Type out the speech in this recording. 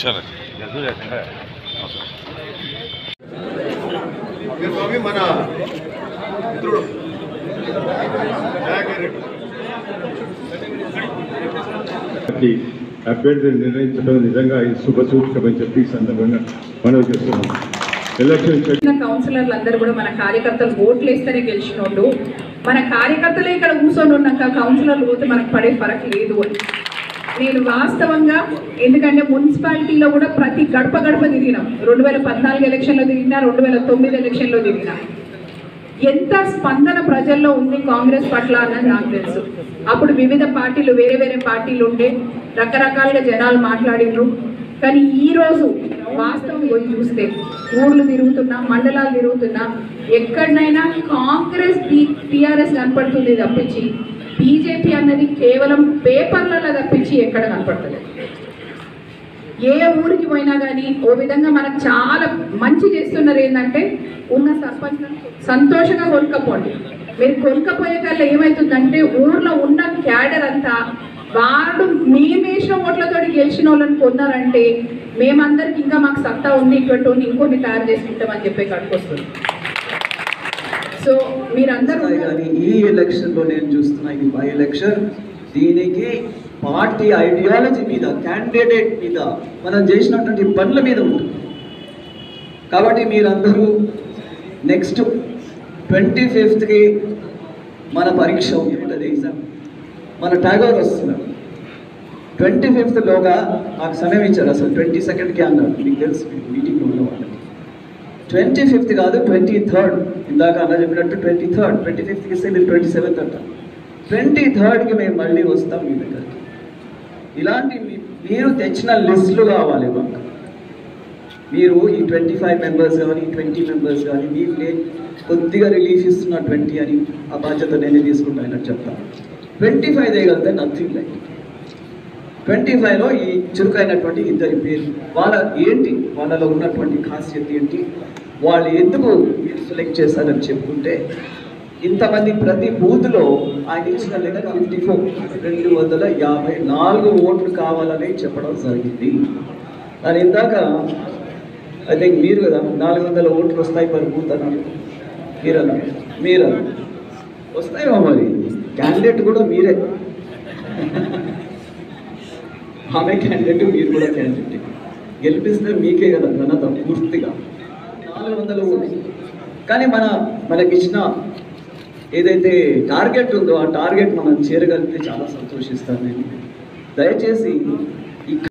సరే ఈ స్వామి మన మిత్రుడు దయాకర్ రెడ్డి పార్టీ అభ్యర్థిని నిర్ణయించడం నిజంగా ఈ శుభసూచకమని చెప్పి ఈ సందర్భంగా మనవి చేస్తున్నాం ఎలక్షన్ షెడ్యూల్ గెలిచిన కౌన్సిలర్లు అందరూ కూడా మన కార్యకర్తలు ఓట్లు వేస్తేనే గెలిచిన వాళ్ళు మన కార్యకర్తలే ఇక్కడ కూర్చొని ఉన్నాక కౌన్సిలర్లు పోతే మనకు పడే ఫరక్ లేదు అని నేను వాస్తవంగా ఎందుకంటే మున్సిపాలిటీలో కూడా ప్రతి గడప గడప తిరిగినాం రెండు వేల పద్నాలుగు ఎలక్షన్లో తిరిగినా రెండు వేల తొమ్మిది ఎలక్షన్లో తిరిగినా ఎంత స్పందన ప్రజల్లో ఉంది కాంగ్రెస్ పట్ల అన్నది నాకు తెలుసు అప్పుడు వివిధ పార్టీలు వేరే వేరే పార్టీలు ఉండే రకరకాలుగా జనాలు మాట్లాడిండ్రు కానీ ఈ రోజు వాస్తవం పోయి చూస్తే ఊర్లు తిరుగుతున్నా మండలాలు తిరుగుతున్నా ఎక్కడనైనా కాంగ్రెస్ టీఆర్ఎస్ కనపడుతుంది తప్పించి బీజేపీ అన్నది కేవలం పేపర్లలో తప్పించి ఎక్కడ కనపడతలేదు ఏ ఊరికి పోయినా కానీ ఓ విధంగా మనకు చాలా మంచి చేస్తున్నారు ఏంటంటే ఉన్న సర్పంచ్ సంతోషంగా కొనుక్కపోండి మీరు కొనుక్కపోయే కల్లా ఏమవుతుందంటే ఊర్లో ఉన్న క్యాడర్ అంతా వాడు మేము వేసిన ఓట్లతో గెలిచిన వాళ్ళని కొన్నారంటే మేమందరికి ఇంకా మాకు సత్తా ఉంది ఇటువంటి వాళ్ళని ఇంకొన్ని తయారు చేసుకుంటామని చెప్పి కట్టుకొస్తుంది సో మీరందరూ వస్తాయి కానీ ఈ ఎలక్షన్లో నేను చూస్తున్నా ఇది బై ఎలక్షన్ దీనికి పార్టీ ఐడియాలజీ మీద క్యాండిడేట్ మీద మనం చేసినటువంటి పనుల మీద ఉంటుంది కాబట్టి మీరందరూ నెక్స్ట్ ట్వంటీ ఫిఫ్త్కి మన పరీక్ష ఉంటుంది ఎగ్జామ్ మన టాగోర్ వస్తున్నాడు ట్వంటీ ఫిఫ్త్లోగా నాకు సమయం ఇచ్చారు అసలు ట్వంటీ సెకండ్కి అన్నారు మీకు తెలుసు మీటింగ్లో ఉన్న వాళ్ళకి ట్వంటీ ఫిఫ్త్ కాదు ట్వంటీ థర్డ్ ఇందాక అన్న చెప్పినట్టు ట్వంటీ థర్డ్ ట్వంటీ ఫిఫ్త్కి ఇస్తే మీరు ట్వంటీ సెవెంత్ అంట ట్వంటీ థర్డ్కి మేము మళ్ళీ వస్తాం మీ దగ్గరికి ఇలాంటి మీ- మీరు తెచ్చిన లిస్టులు కావాలి మాకు మీరు ఈ ట్వంటీ ఫైవ్ మెంబర్స్ కానీ ట్వంటీ మెంబర్స్ కానీ మీకు లే కొద్దిగా రిలీఫ్ ఇస్తున్న ట్వంటీ అని ఆ బాధ్యత నేనే తీసుకుంటానని చెప్తాను ట్వంటీ ఫైవ్ చేయగలిగితే నథింగ్ లైక్ ట్వంటీ ఫైవ్లో ఈ చురుకైనటువంటి ఇద్దరి పేరు వాళ్ళ ఏంటి వాళ్ళలో ఉన్నటువంటి ఖాసియత్ ఏంటి వాళ్ళు ఎందుకు మీరు సెలెక్ట్ చేశారని చెప్పుకుంటే ఇంతమంది ప్రతి బూత్లో ఆయన ఇచ్చిన లెక్క ఫిఫ్టీ ఫోర్ రెండు వందల యాభై నాలుగు ఓట్లు కావాలని చెప్పడం జరిగింది దాని ఇందాక ఐ థింక్ మీరు కదా నాలుగు వందల ఓట్లు వస్తాయి పర్ బూత్ అన్నారు మీరన్నా మీరన్నా వస్తాయేమో మరి క్యాండిడేట్ కూడా మీరే ఆమె క్యాండిడేట్ మీరు కూడా క్యాండిడేట్ గెలిపిస్తే మీకే కదా ఘనత పూర్తిగా నాలుగు వందల ఓట్లు కానీ మన మనకిచ్చిన ఏదైతే టార్గెట్ ఉందో ఆ టార్గెట్ మనం చేరగలిగితే చాలా సంతోషిస్తాను నేను దయచేసి